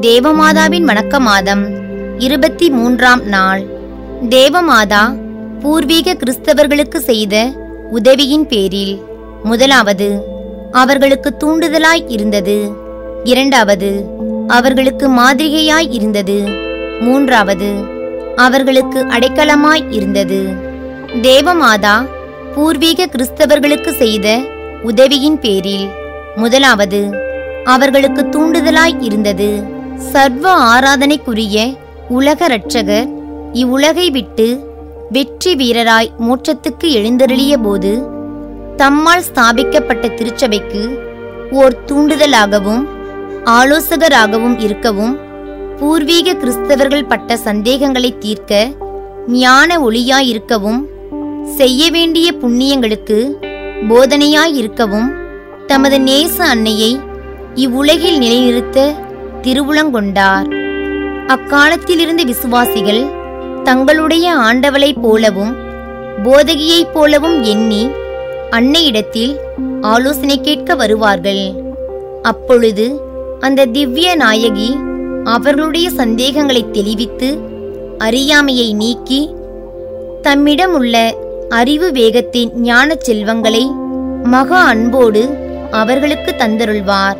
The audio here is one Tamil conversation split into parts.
தேவமாதாவின் வணக்க மாதம் இருபத்தி மூன்றாம் நாள் தேவமாதா பூர்வீக கிறிஸ்தவர்களுக்கு செய்த உதவியின் பேரில் முதலாவது அவர்களுக்கு தூண்டுதலாய் இருந்தது இரண்டாவது அவர்களுக்கு மாதிரிகையாய் இருந்தது மூன்றாவது அவர்களுக்கு அடைக்கலமாய் இருந்தது தேவமாதா பூர்வீக கிறிஸ்தவர்களுக்கு செய்த உதவியின் பேரில் முதலாவது அவர்களுக்கு தூண்டுதலாய் இருந்தது சர்வ ஆராதனைக்குரிய உலக இரட்சகர் இவ்வுலகை விட்டு வெற்றி வீரராய் மோட்சத்துக்கு எழுந்தருளிய போது தம்மால் ஸ்தாபிக்கப்பட்ட திருச்சபைக்கு ஓர் தூண்டுதலாகவும் ஆலோசகராகவும் இருக்கவும் பூர்வீக கிறிஸ்தவர்கள் பட்ட சந்தேகங்களை தீர்க்க ஞான ஒளியாயிருக்கவும் செய்ய வேண்டிய புண்ணியங்களுக்கு போதனையாயிருக்கவும் தமது நேச அன்னையை இவ்வுலகில் நிலைநிறுத்த திருவுளங்கொண்டார் அக்காலத்திலிருந்த விசுவாசிகள் தங்களுடைய ஆண்டவளைப் போலவும் போதகியைப் போலவும் எண்ணி அன்னையிடத்தில் ஆலோசனை கேட்க வருவார்கள் அப்பொழுது அந்த திவ்ய நாயகி அவர்களுடைய சந்தேகங்களை தெளிவித்து அறியாமையை நீக்கி தம்மிடம் உள்ள அறிவு வேகத்தின் ஞானச் செல்வங்களை மகா அன்போடு அவர்களுக்கு தந்தருள்வார்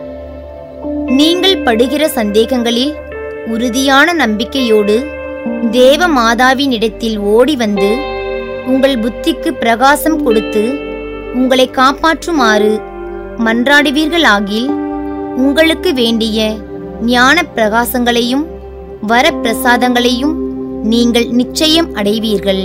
நீங்கள் படுகிற சந்தேகங்களில் உறுதியான நம்பிக்கையோடு தேவ மாதாவினிடத்தில் ஓடி வந்து உங்கள் புத்திக்கு பிரகாசம் கொடுத்து உங்களை காப்பாற்றுமாறு மன்றாடுவீர்களாகில் உங்களுக்கு வேண்டிய ஞான பிரகாசங்களையும் வரப்பிரசாதங்களையும் நீங்கள் நிச்சயம் அடைவீர்கள்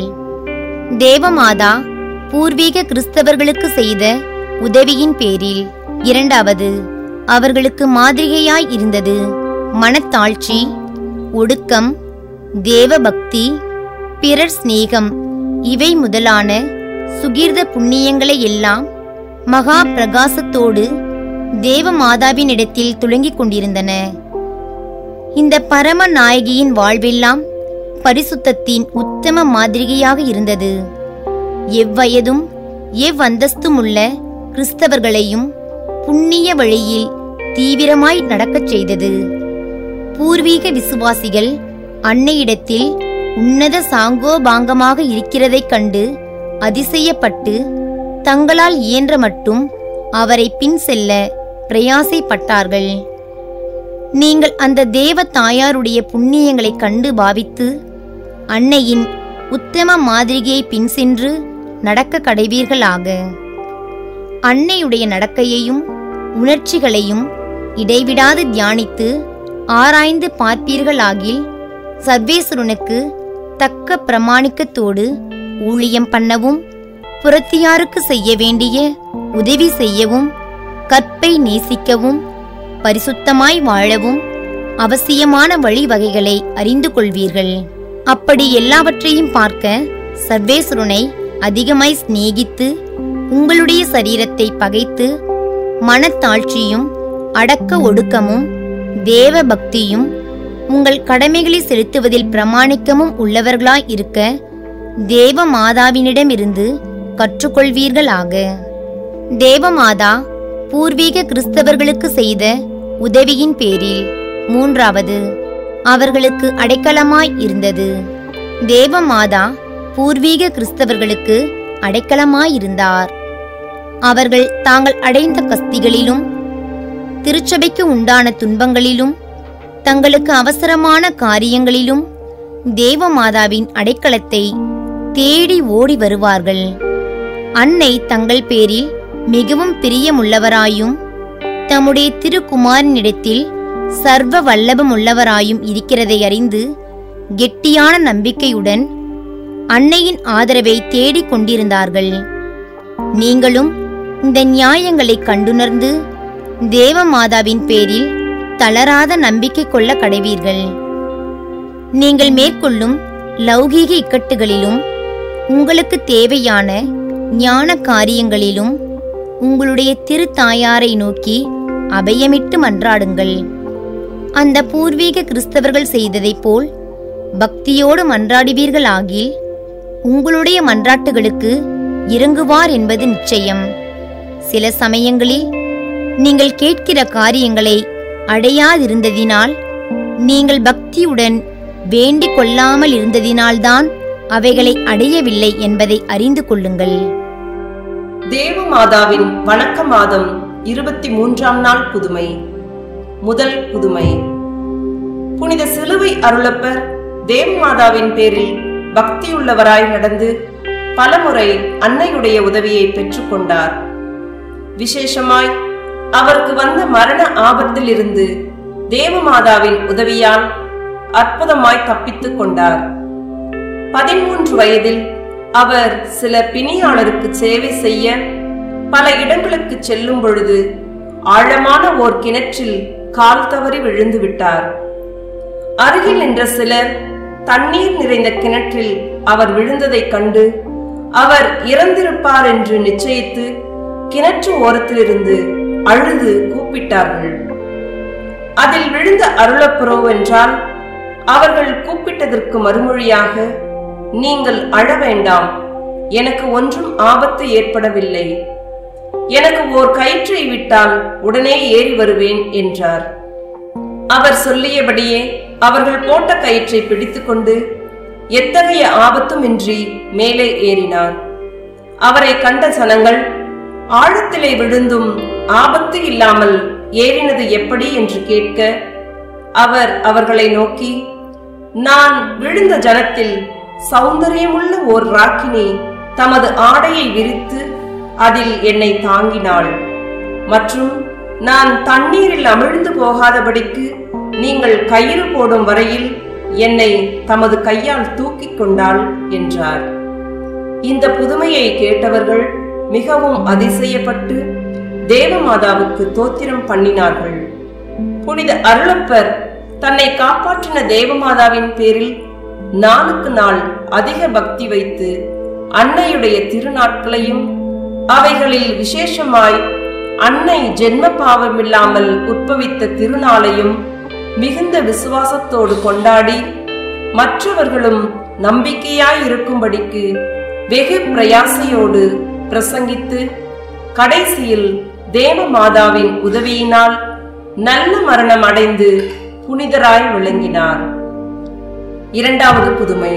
தேவமாதா பூர்வீக கிறிஸ்தவர்களுக்கு செய்த உதவியின் பேரில் இரண்டாவது அவர்களுக்கு மாதிரிகையாய் இருந்தது மனத்தாழ்ச்சி ஒடுக்கம் தேவபக்தி பிறர் சிநேகம் இவை முதலான சுகீர்த புண்ணியங்களை எல்லாம் மகா பிரகாசத்தோடு தேவமாதாவினிடத்தில் துளங்கிக் கொண்டிருந்தன இந்த பரம நாயகியின் வாழ்வெல்லாம் பரிசுத்தத்தின் உத்தம மாதிரிகையாக இருந்தது எவ்வயதும் எவ்வந்தஸ்துமுள்ள கிறிஸ்தவர்களையும் புண்ணிய வழியில் தீவிரமாய் நடக்கச் செய்தது பூர்வீக விசுவாசிகள் அன்னையிடத்தில் உன்னத சாங்கோபாங்கமாக இருக்கிறதைக் கண்டு அதிசயப்பட்டு தங்களால் இயன்ற மட்டும் அவரை பின் செல்ல பிரயாசைப்பட்டார்கள் நீங்கள் அந்த தேவ தாயாருடைய புண்ணியங்களைக் கண்டு பாவித்து அன்னையின் உத்தம மாதிரியை பின் சென்று நடக்க கடைவீர்களாக அன்னையுடைய நடக்கையையும் உணர்ச்சிகளையும் இடைவிடாது தியானித்து ஆராய்ந்து பார்ப்பீர்களாகில் சர்வேஸ்வரனுக்கு தக்க பிரமாணிக்கத்தோடு ஊழியம் பண்ணவும் புறத்தியாருக்கு செய்ய வேண்டிய உதவி செய்யவும் கற்பை நேசிக்கவும் பரிசுத்தமாய் வாழவும் அவசியமான வழிவகைகளை அறிந்து கொள்வீர்கள் அப்படி எல்லாவற்றையும் பார்க்க சர்வேஸ்வரனை அதிகமாய் சிநேகித்து உங்களுடைய சரீரத்தை பகைத்து மனத்தாழ்ச்சியும் அடக்க ஒடுக்கமும் தேவ பக்தியும் உங்கள் கடமைகளை செலுத்துவதில் பிரமாணிக்கமும் உள்ளவர்களாய் இருக்க தேவ மாதாவினிடமிருந்து கற்றுக்கொள்வீர்களாக தேவமாதா பூர்வீக கிறிஸ்தவர்களுக்கு செய்த உதவியின் பேரில் மூன்றாவது அவர்களுக்கு அடைக்கலமாய் இருந்தது தேவமாதா பூர்வீக கிறிஸ்தவர்களுக்கு அடைக்கலமாயிருந்தார் அவர்கள் தாங்கள் அடைந்த கஸ்திகளிலும் திருச்சபைக்கு உண்டான துன்பங்களிலும் தங்களுக்கு அவசரமான காரியங்களிலும் தேவமாதாவின் அடைக்கலத்தை தேடி ஓடி வருவார்கள் அன்னை தங்கள் பேரில் மிகவும் பிரியமுள்ளவராயும் தம்முடைய திருக்குமாரனிடத்தில் சர்வ வல்லபமுள்ளவராயும் இருக்கிறதை அறிந்து கெட்டியான நம்பிக்கையுடன் அன்னையின் ஆதரவை தேடிக் கொண்டிருந்தார்கள் நீங்களும் இந்த நியாயங்களை கண்டுணர்ந்து தேவமாதாவின் பேரில் தளராத நம்பிக்கை கொள்ள கடைவீர்கள் நீங்கள் மேற்கொள்ளும் லௌகீக இக்கட்டுகளிலும் உங்களுக்கு தேவையான ஞான காரியங்களிலும் உங்களுடைய திருத்தாயாரை நோக்கி அபயமிட்டு மன்றாடுங்கள் அந்த பூர்வீக கிறிஸ்தவர்கள் செய்ததைப் போல் பக்தியோடு மன்றாடுவீர்களாகில் உங்களுடைய மன்றாட்டுகளுக்கு இறங்குவார் என்பது நிச்சயம் சில சமயங்களில் நீங்கள் கேட்கிற காரியங்களை அடையாதிருந்ததினால் நீங்கள் பக்தியுடன் வேண்டிக் கொள்ளாமல் இருந்ததினால்தான் அவைகளை அடையவில்லை என்பதை அறிந்து கொள்ளுங்கள் தேவமாதாவின் வணக்க மாதம் இருபத்தி மூன்றாம் நாள் புதுமை முதல் புதுமை புனித சிலுவை அருளப்பர் தேவமாதாவின் பேரில் பக்தியுள்ளவராய் நடந்து பலமுறை அன்னையுடைய உதவியை பெற்றுக்கொண்டார் விசேஷமாய் அவருக்கு வந்த மரண ஆபத்தில் இருந்து தேவமாதாவின் உதவியால் அற்புதமாய் தப்பித்துக் கொண்டார் பதிமூன்று வயதில் அவர் சில பிணியாளருக்கு சேவை செய்ய பல இடங்களுக்கு செல்லும் பொழுது ஆழமான ஓர் கிணற்றில் கால் தவறி விழுந்து விட்டார் அருகில் நின்ற சிலர் தண்ணீர் நிறைந்த கிணற்றில் அவர் விழுந்ததைக் கண்டு அவர் இறந்திருப்பார் என்று நிச்சயித்து கிணற்று ஓரத்திலிருந்து அழுது கூப்பிட்டார்கள் அதில் விழுந்த அருளப்புறோ என்றால் அவர்கள் கூப்பிட்டதற்கு மறுமொழியாக நீங்கள் அழ வேண்டாம் எனக்கு ஒன்றும் ஆபத்து ஏற்படவில்லை எனக்கு ஓர் கயிற்றை விட்டால் உடனே ஏறி வருவேன் என்றார் அவர் சொல்லியபடியே அவர்கள் போட்ட கயிற்றை பிடித்துக்கொண்டு எத்தகைய ஆபத்துமின்றி மேலே ஏறினார் அவரை கண்ட ஜனங்கள் ஆழத்திலே விழுந்தும் ஆபத்து இல்லாமல் ஏறினது எப்படி என்று கேட்க அவர் அவர்களை நோக்கி நான் விழுந்த ஜனத்தில் சௌந்தரியமுள்ள ஓர் ராக்கினி தமது ஆடையை விரித்து அதில் என்னை தாங்கினாள் மற்றும் நான் தண்ணீரில் அமிழ்ந்து போகாதபடிக்கு நீங்கள் கயிறு போடும் வரையில் என்னை தமது கையால் தூக்கிக் கொண்டாள் என்றார் இந்த புதுமையை கேட்டவர்கள் மிகவும் அதிசயப்பட்டு தேவமாதாவுக்கு தோத்திரம் பண்ணினார்கள் புனித அருளப்பர் தன்னை காப்பாற்றின தேவமாதாவின் பேரில் நாளுக்கு நாள் அதிக பக்தி வைத்து அன்னையுடைய திருநாட்களையும் அவைகளில் விசேஷமாய் அன்னை ஜென்ம பாவமில்லாமல் உட்பவித்த திருநாளையும் மிகுந்த விசுவாசத்தோடு கொண்டாடி மற்றவர்களும் நம்பிக்கையாய் இருக்கும்படிக்கு வெகு பிரயாசையோடு பிரசங்கித்து கடைசியில் தேவ மாதாவின் உதவியினால் நல்ல மரணம் அடைந்து புனிதராய் விளங்கினார் இரண்டாவது புதுமை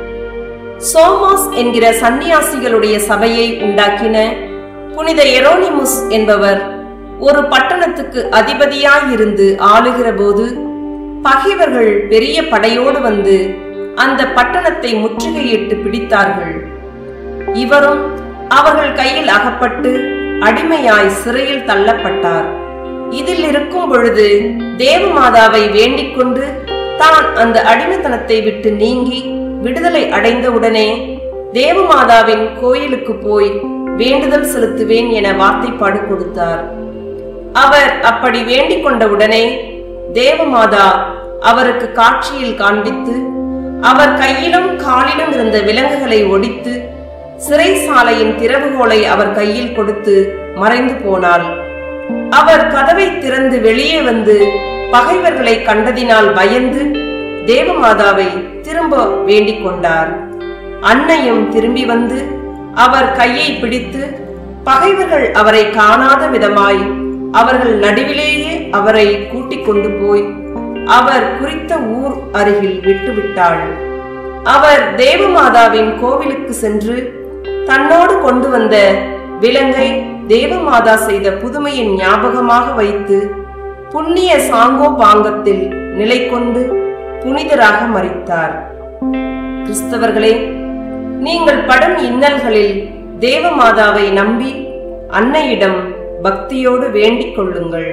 சோமாஸ் என்கிற சந்நியாசிகளுடைய சபையை உண்டாக்கின புனித எரோனிமுஸ் என்பவர் ஒரு பட்டணத்துக்கு அதிபதியாயிருந்து ஆளுகிற போது பகைவர்கள் பெரிய படையோடு வந்து அந்த பட்டணத்தை முற்றுகையிட்டு பிடித்தார்கள் இவரும் அவர்கள் கையில் அகப்பட்டு அடிமையாய் சிறையில் தள்ளப்பட்டார் இதில் இருக்கும் பொழுது தேவமாதாவை வேண்டிக் கொண்டு தான் அந்த அடிமைத்தனத்தை விட்டு நீங்கி விடுதலை அடைந்தவுடனே தேவமாதாவின் கோயிலுக்கு போய் வேண்டுதல் செலுத்துவேன் என வார்த்தைப்பாடு கொடுத்தார் அவர் அப்படி வேண்டிக் கொண்டவுடனே தேவமாதா அவருக்கு காட்சியில் காண்பித்து அவர் கையிலும் காலிலும் இருந்த விலங்குகளை ஒடித்து சிறைசாலையின் திறவுகோலை அவர் கையில் கொடுத்து மறைந்து போனாள் அவர் கதவை திறந்து வெளியே வந்து பகைவர்களை கண்டதினால் பயந்து தேவமாதாவை திரும்ப வேண்டிக் கொண்டார் அன்னையும் திரும்பி வந்து அவர் கையை பிடித்து பகைவர்கள் அவரை காணாத விதமாய் அவர்கள் நடுவிலேயே அவரை கூட்டிக் கொண்டு போய் அவர் குறித்த ஊர் அருகில் விட்டுவிட்டாள் அவர் தேவமாதாவின் கோவிலுக்கு சென்று தன்னோடு கொண்டு வந்த விலங்கை தேவமாதா செய்த புதுமையின் ஞாபகமாக வைத்து புண்ணிய சாங்கோ பாங்கத்தில் நிலை கொண்டு புனிதராக மறித்தார் கிறிஸ்தவர்களே நீங்கள் படும் இன்னல்களில் தேவமாதாவை நம்பி அன்னையிடம் பக்தியோடு வேண்டிக் கொள்ளுங்கள்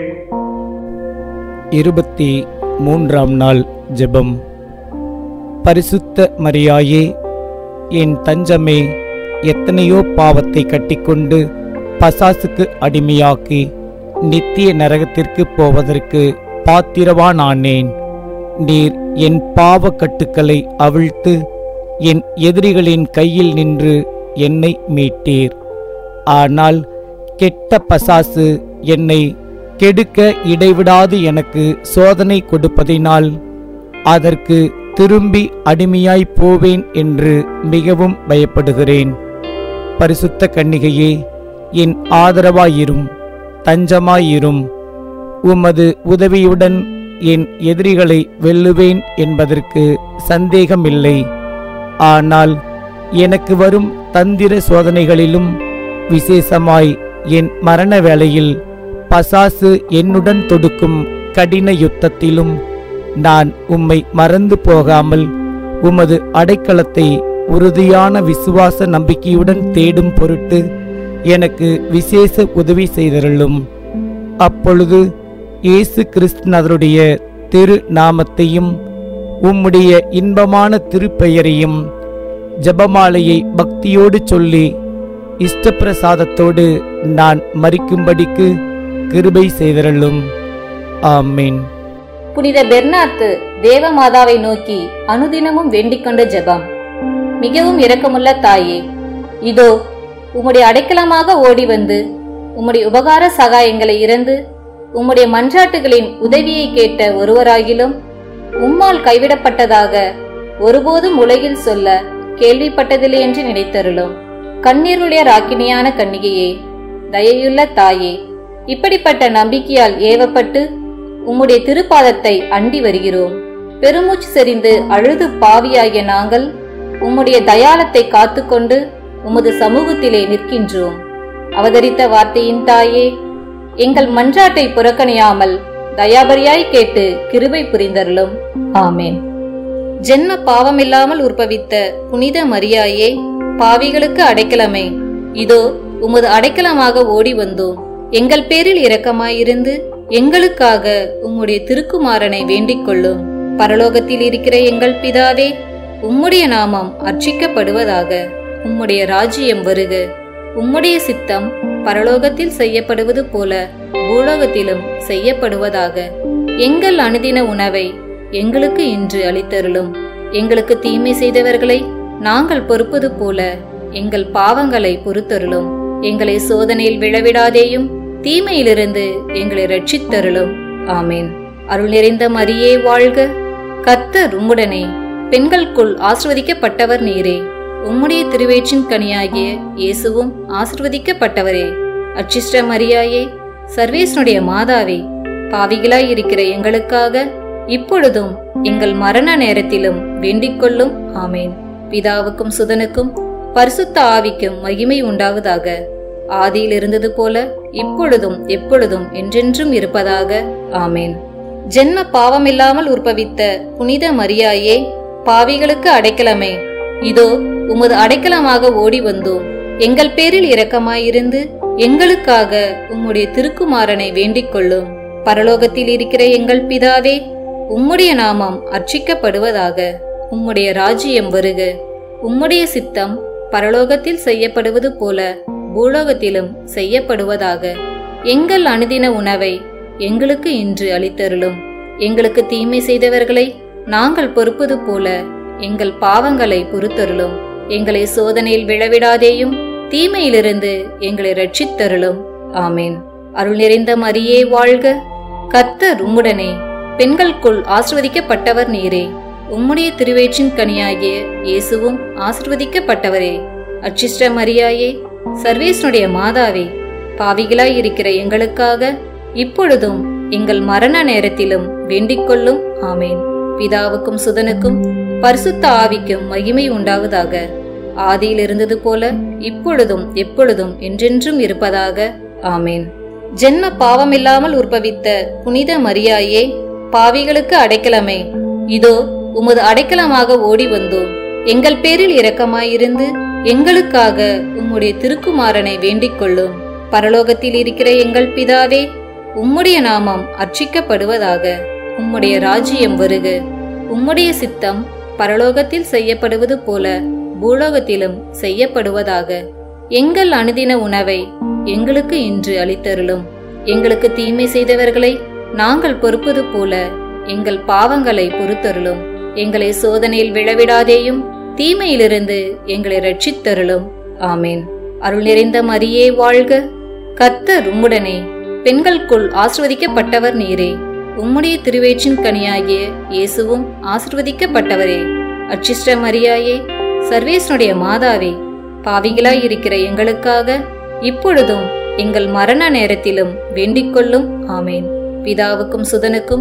இருபத்தி மூன்றாம் நாள் ஜெபம் பரிசுத்த மரியாயே என் தஞ்சமே எத்தனையோ பாவத்தை கட்டிக்கொண்டு பசாசுக்கு அடிமையாக்கி நித்திய நரகத்திற்கு போவதற்கு பாத்திரவானானேன் நீர் என் பாவ கட்டுக்களை அவிழ்த்து என் எதிரிகளின் கையில் நின்று என்னை மீட்டீர் ஆனால் கெட்ட பசாசு என்னை கெடுக்க இடைவிடாது எனக்கு சோதனை கொடுப்பதினால் அதற்கு திரும்பி அடிமையாய் போவேன் என்று மிகவும் பயப்படுகிறேன் பரிசுத்த கன்னிகையே என் ஆதரவாயிரும் தஞ்சமாயிரும் உமது உதவியுடன் என் எதிரிகளை வெல்லுவேன் என்பதற்கு சந்தேகமில்லை ஆனால் எனக்கு வரும் தந்திர சோதனைகளிலும் விசேஷமாய் என் மரண வேளையில் பசாசு என்னுடன் தொடுக்கும் கடின யுத்தத்திலும் நான் உம்மை மறந்து போகாமல் உமது அடைக்கலத்தை உறுதியான விசுவாச நம்பிக்கையுடன் தேடும் பொருட்டு எனக்கு விசேஷ உதவி செய்தருளும் அப்பொழுது இயேசு கிறிஸ்துவனுடைய திரு நாமத்தையும் உம்முடைய இன்பமான திருப்பெயரையும் ஜெபமாலையை பக்தியோடு சொல்லி இஷ்டப்பிரசாதத்தோடு நான் மறிக்கும்படிக்கு கிருபை செய்தருளும் ஆமீன் புனித பெர்னாத்து தேவமாதாவை நோக்கி அனுதினமும் வேண்டிக் கொண்ட ஜெபம் மிகவும் இரக்கமுள்ள தாயே இதோ உம்முடைய அடைக்கலமாக ஓடி வந்து உம்முடைய உபகார சகாயங்களை இறந்து உம்முடைய மன்றாட்டுகளின் உதவியை கேட்ட ஒருவராகிலும் உம்மால் கைவிடப்பட்டதாக ஒருபோதும் உலகில் சொல்ல கேள்விப்பட்டதில்லை என்று நினைத்தருளும் கண்ணீருடைய ராக்கினியான கன்னிகையே தயையுள்ள தாயே இப்படிப்பட்ட நம்பிக்கையால் ஏவப்பட்டு உம்முடைய திருப்பாதத்தை அண்டி வருகிறோம் பெருமூச்சு செறிந்து அழுது பாவியாகிய நாங்கள் உம்முடைய தயாளத்தை காத்துக்கொண்டு உமது சமூகத்திலே நிற்கின்றோம் அவதரித்த வார்த்தையின் தாயே எங்கள் மன்றாட்டை புறக்கணியாமல் தயாபரியாய் கேட்டு கிருபை புரிந்தருளும் ஆமேன் ஜென்ம பாவமில்லாமல் உற்பவித்த புனித மரியாயே பாவிகளுக்கு அடைக்கலமே இதோ உமது அடைக்கலமாக ஓடி வந்தோம் எங்கள் பேரில் இரக்கமாயிருந்து எங்களுக்காக உம்முடைய திருக்குமாரனை வேண்டிக் கொள்ளும் பரலோகத்தில் இருக்கிற எங்கள் பிதாவே உம்முடைய நாமம் அர்ச்சிக்கப்படுவதாக உம்முடைய ராஜ்யம் வருக உம்முடைய சித்தம் பரலோகத்தில் செய்யப்படுவது போல பூலோகத்திலும் செய்யப்படுவதாக எங்கள் அனுதின உணவை எங்களுக்கு இன்று அளித்தருளும் எங்களுக்கு தீமை செய்தவர்களை நாங்கள் பொறுப்பது போல எங்கள் பாவங்களை பொறுத்தருளும் எங்களை சோதனையில் விழவிடாதேயும் தீமையிலிருந்து எங்களை ரட்சித்தருளும் ஆமேன் அருள் நிறைந்த மரியே வாழ்க கர்த்தர் உம்முடனே பெண்களுக்குள் ஆசிர்வதிக்கப்பட்டவர் நீரே உம்முடைய திருவேற்றின் கனியாகிய இயேசுவும் ஆசிர்வதிக்கப்பட்டவரே அச்சிஷ்ட மரியாயே சர்வேசனுடைய மாதாவே பாவிகளாய் இருக்கிற எங்களுக்காக இப்பொழுதும் எங்கள் மரண நேரத்திலும் வேண்டிக் கொள்ளும் ஆமேன் பிதாவுக்கும் சுதனுக்கும் பரிசுத்த ஆவிக்கும் மகிமை உண்டாவதாக ஆதியில் இருந்தது போல இப்பொழுதும் எப்பொழுதும் என்றென்றும் இருப்பதாக ஆமேன் ஜென்ம பாவமில்லாமல் உற்பவித்த புனித மரியாயே பாவிகளுக்கு அடைக்கலமே இதோ உமது அடைக்கலமாக ஓடி வந்தோம் எங்கள் பேரில் இரக்கமாயிருந்து எங்களுக்காக உம்முடைய திருக்குமாரனை வேண்டிக் கொள்ளும் பரலோகத்தில் இருக்கிற எங்கள் பிதாவே உம்முடைய நாமம் அர்ச்சிக்கப்படுவதாக உம்முடைய ராஜ்யம் வருக உம்முடைய சித்தம் பரலோகத்தில் செய்யப்படுவது போல பூலோகத்திலும் செய்யப்படுவதாக எங்கள் அனுதின உணவை எங்களுக்கு இன்று அளித்தருளும் எங்களுக்கு தீமை செய்தவர்களை நாங்கள் பொறுப்பது போல எங்கள் பாவங்களை பொறுத்தருளும் எங்களை சோதனையில் விழவிடாதேயும் தீமையிலிருந்து எங்களை ரட்சித்தருளும் ஆமேன் அருள் நிறைந்த மரியே வாழ்க கர்த்தர் உம்முடனே பெண்களுக்குள் ஆசிர்வதிக்கப்பட்டவர் நீரே உம்முடைய திருவேற்றின் கனியாகிய இயேசுவும் ஆசிர்வதிக்கப்பட்டவரே அச்சிஷ்ட மரியாயே சர்வேசனுடைய மாதாவே பாவிகளாய் இருக்கிற எங்களுக்காக இப்பொழுதும் எங்கள் மரண நேரத்திலும் வேண்டிக் கொள்ளும் ஆமேன் பிதாவுக்கும் சுதனுக்கும் பரிசுத்த ஆவிக்கும் மகிமை உண்டாவதாக ஆதியில் இருந்தது போல இப்பொழுதும் எப்பொழுதும் என்றென்றும் இருப்பதாக ஆமேன் ஜென்ம பாவமில்லாமல் உற்பவித்த புனித மரியாயே பாவிகளுக்கு அடைக்கலமே இதோ உமது அடைக்கலமாக ஓடி வந்தோம் எங்கள் பேரில் இரக்கமாயிருந்து எங்களுக்காக உம்முடைய திருக்குமாரனை வேண்டிக் கொள்ளும் பரலோகத்தில் இருக்கிற எங்கள் பிதாவே உம்முடைய நாமம் அர்ச்சிக்கப்படுவதாக உம்முடைய ராஜ்யம் வருக உம்முடைய சித்தம் பரலோகத்தில் செய்யப்படுவது போல பூலோகத்திலும் செய்யப்படுவதாக எங்கள் அனுதின உணவை எங்களுக்கு இன்று அளித்தருளும் எங்களுக்கு தீமை செய்தவர்களை நாங்கள் பொறுப்பது போல எங்கள் பாவங்களை பொறுத்தருளும் எங்களை சோதனையில் விழவிடாதேயும் தீமையிலிருந்து எங்களை ரட்சித்தருளும் ஆமேன் அருள் நிறைந்த மரியே வாழ்க கர்த்தர் உம்முடனே பெண்களுக்குள் ஆசிர்வதிக்கப்பட்டவர் நீரே உம்முடைய திருவேற்றின் கனியாகிய இயேசுவும் ஆசிர்வதிக்கப்பட்டவரே அச்சிஷ்ட மரியாயே சர்வேசனுடைய மாதாவே பாவிகளாய் இருக்கிற எங்களுக்காக இப்பொழுதும் எங்கள் மரண நேரத்திலும் வேண்டிக் கொள்ளும் ஆமேன் பிதாவுக்கும் சுதனுக்கும்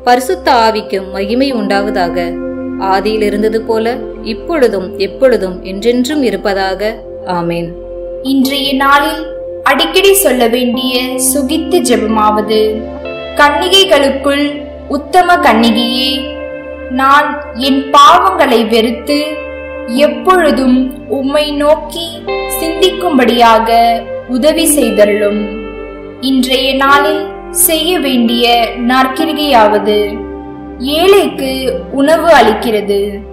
பரிசுத்த ஆவிக்கும் மகிமை உண்டாவதாக ஆதியில் இருந்தது போல இப்பொழுதும் எப்பொழுதும் என்றென்றும் இருப்பதாக ஆமேன் இன்றைய நாளில் அடிக்கடி சொல்ல வேண்டிய சுகித்து ஜெபமாவது கன்னிகைகளுக்குள் உத்தம கன்னிகையே நான் என் பாவங்களை வெறுத்து எப்பொழுதும் உம்மை நோக்கி சிந்திக்கும்படியாக உதவி செய்தருளும் இன்றைய நாளில் செய்ய வேண்டிய நற்கிரிகையாவது ஏழைக்கு உணவு அளிக்கிறது